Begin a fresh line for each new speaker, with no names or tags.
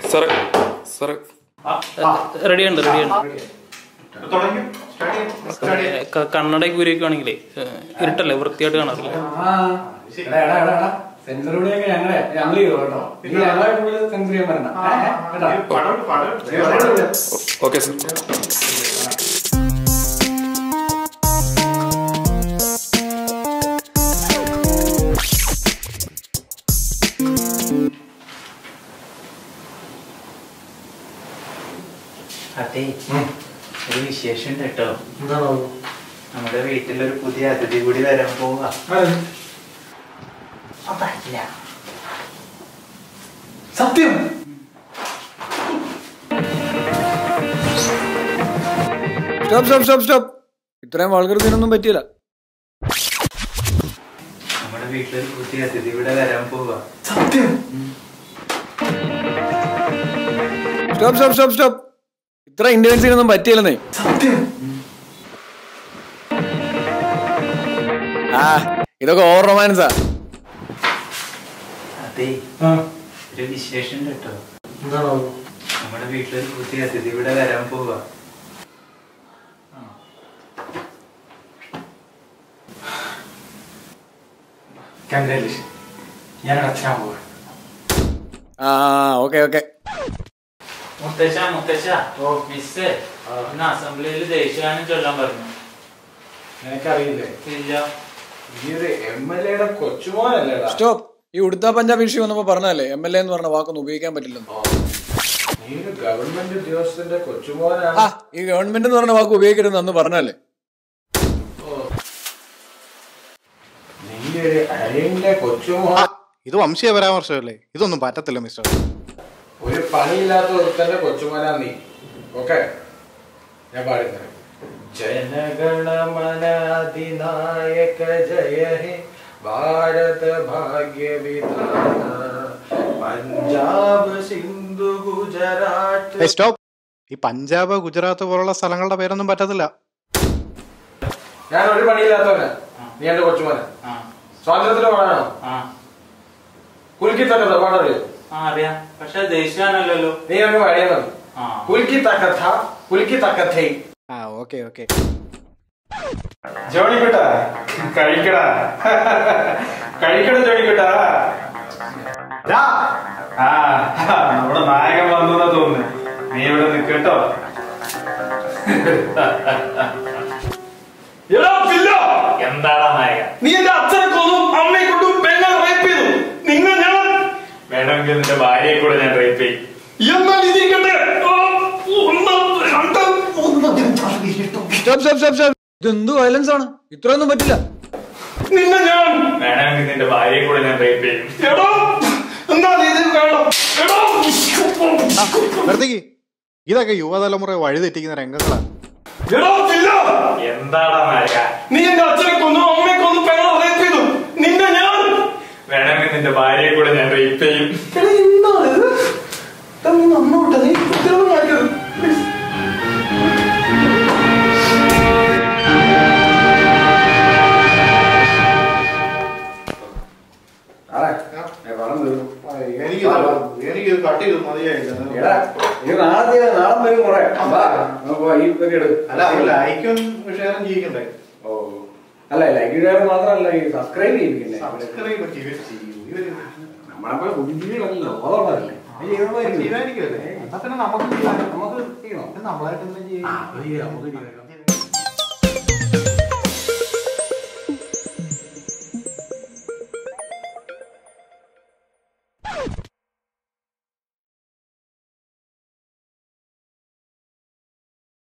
സാറേ സാറേ
റെഡിയുണ്ട് റെഡിയുണ്ട്
തുടങ്ങി സ്റ്റാർട്ട് ചെയ്യാം
കണ്ണടയൊക്കെ ഊരിയൊക്കെയാണെങ്കിലേ ഇരുട്ടല്ലേ വൃത്തിയായിട്ട് കാണാറില്ല
സെൻസറിലൂടെയൊക്കെ ഞങ്ങളെ ഞങ്ങൾ ചെയ്തു കേട്ടോ നീ ഞങ്ങളെ കൂടുതൽ സെൻസർ ചെയ്യാൻ വരണ്ട ഏ, ഏ, കേട്ടോ
പടം പടം
ഓക്കെ സാർ
അതെ ഒരു വിശേഷം കേട്ടോ നമ്മുടെ വീട്ടിലൊരു പുതിയ അതിഥി കൂടി വരാൻ പോവാ അതല്ല
സത്യം സ്റ്റോപ്പ് സ്റ്റോപ്പ് സ്റ്റോപ്പ് സ്റ്റോപ്പ് ഇത്രയും വാൾകൃതിനൊന്നും പറ്റിയില്ല
നമ്മുടെ വീട്ടിലൊരു പുതിയ അതിഥി കൂടെ വരാൻ പോവാ
സത്യം സ്റ്റോപ്പ് സ്റ്റോപ്പ് സ്റ്റോപ്പ് സ്റ്റോപ്പ് ഇത്ര ഇന്റൻസിനൊന്നും പറ്റിയില്ലെന്നേ സത്യം ആ ഇതൊക്കെ ഓവർ റൊമാൻസാ
അതെ ഒരു വിശേഷം കേട്ടോ നമ്മുടെ വീട്ടിലൊരു പുതിയ അതിഥി കൂടെ വരാൻ പോവാ
കൺഗ്രാറ്റുലേഷൻ ഞാനവിടെ അച്ഛനാ പോവാ ആ ഓക്കെ ഓക്കെ
മുത്തശ്ശ മുത്തശ്ശ മിസ് ഇന്ന് അസംബ്ലിയിൽ ദേശീയഗാനം ചൊല്ലാൻ പറഞ്ഞു
നിനക്കറിയില്ലേ
ഇല്ല
ഈ ഒരു എം എൽ എയുടെ കൊച്ചുമോനല്ലേടാ സ്റ്റോപ്പ് ഈ ഉടുത്ത പഞ്ചാബ് ഇഷ്യൂ വന്നപ്പോ പറഞ്ഞല്ലേ എം എൽ എ എന്ന് പറഞ്ഞ വാക്കൊന്നും ഉപയോഗിക്കാൻ പറ്റില്ലെന്ന്
നീ ഒരു ഗവൺമെന്റ് ഉദ്യോഗസ്ഥന്റെ കൊച്ചുമോനാണ്
ആ ഈ ഗവൺമെന്റ് എന്ന് പറഞ്ഞ വാക്ക് ഉപയോഗിക്കരുത് അന്ന് പറഞ്ഞല്ലേ
നീ ഒരു അരയിലെ കൊച്ചുമോൻ
ഇത് വംശീയ പരാമർശമല്ലേ ഇതൊന്നും പറ്റത്തില്ല മിസ്റ്റർ
ഒരു പണിയില്ലാത്ത ഒരുത്തന്റെ കൊച്ചുമോനാ നീ ഓക്കെ ഞാൻ പാടുന്നത് ജനഗണമന അധിനായക ജയ ഹേ ഭാരത ഭാഗ്യ വിധാന പഞ്ചാബ് സിന്ധു ഗുജറാത്ത്
സ്റ്റോപ്പ് ഈ പഞ്ചാബ് ഗുജറാത്ത് പോലുള്ള സ്ഥലങ്ങളുടെ പേരൊന്നും പറ്റത്തില്ല
ഞാൻ ഒരു പണിയില്ലാത്തവനാ നീ എന്റെ കൊച്ചുമോനാ
ആ
സ്വാതന്ത്ര്യത്തിന്റെ പാടാണോ
ആ
കുലുക്കി തക്കത്ത പാടറിയോ
ആ അറിയാം പക്ഷെ ദേശീയഗാനമല്ലല്ലോ
നീ അങ്ങ് പാടിയാൽ മതി
ആ
കുലുക്കി തക്കഥ കുലുക്കി തക്കഥേ
ആ ഓക്കെ ഓക്കെ
ജോണിക്കുട്ടാ കഴിക്കടാ കഴിക്കട ജോണിക്കുട്ടാ ദാ. ആ നമ്മുടെ നായകൻ വന്നു തോന്നുന്നു നീ ഇവിടെ നിൽക്കട്ടോ എടാ പില്ലോ
എന്താടാ നായക
നീ എന്റെ അച്ഛനെ കൊന്നു അമ്മയെ കൊണ്ടു പെണ്ണെ റേപ്പ് ചെയ്തു നിങ്ങൾ ഞാൻ
വേണമെങ്കിൽ നിന്റെ ഭാര്യയെ കൂടെ ഞാൻ റേപ്പ് ചെയ്യും
എന്നാൽ ഇതിരിക്കട്ടെ ആ, ഒന്ന് രണ്ട് മൂന്ന്
സ്റ്റോപ്പ് സ്റ്റോപ്പ് സ്റ്റോപ്പ് സ്റ്റോപ്പ് ഇതെന്ത് വയലൻസ് ആണ് ഇത്രയൊന്നും പറ്റില്ല
നിന്നെ ഞാൻ
വേണമെങ്കിൽ നിന്റെ ഭാര്യയെ കൂടെ ഞാൻ റേപ്പ് ചെയ്യും
എടോ എന്നാൽ ഇത് വേണം എടോ
വെറുതെ ഇതൊക്കെ യുവതലമുറ വഴിതെറ്റിക്കുന്ന രംഗങ്ങളാണ്
എടോ പില്ലോ
എന്താടാ നായക
നീ എന്റെ അച്ഛനെ കൊന്നു അമ്മയെ കൊന്നു പെങ്ങളെ റേപ്പ് ചെയ്തു നിന്നെ ഞാൻ
വേണമെങ്കിൽ നിന്റെ ഭാര്യയെ കൂടെ ഞാൻ റേപ്പ് ചെയ്യും
എടാ, എന്താണ് ഇത്? എടാ, നീ നന്നോട്ടെ നീ ഉത്തരവ് കാണിക്കരുത്. Please.
എനിക്ക് എനിക്ക് കട്ട് ചെയ്ത് മതിയായില്ല
നാളെ നാളെ വരും കുറെ ഈ
അല്ല അവർ ലൈക്കും ഷെയറും ചെയ്യിക്കണ്ടേ
ഓ അല്ല ലൈക്ക് ഷെയർ മാത്രമല്ല ഈ സബ്സ്ക്രൈബ് ചെയ്യിപ്പിക്കണ്ടേ
സബ്സ്ക്രൈബ് ഒക്കെ ഇവർ ചെയ്യൂ ഇവര്
നമ്മളെ ബുദ്ധിമുട്ടില്ലല്ലോ ഓർമ്മല്ലേ
തീരുമാനിക്കുമല്ലേ എന്നാ പിന്നെ നമുക്ക് ചെയ്യാം. നമുക്ക് ചെയ്യണം നമ്മളായിട്ട് എന്തെങ്കിലും ചെയ്യും
നമുക്ക്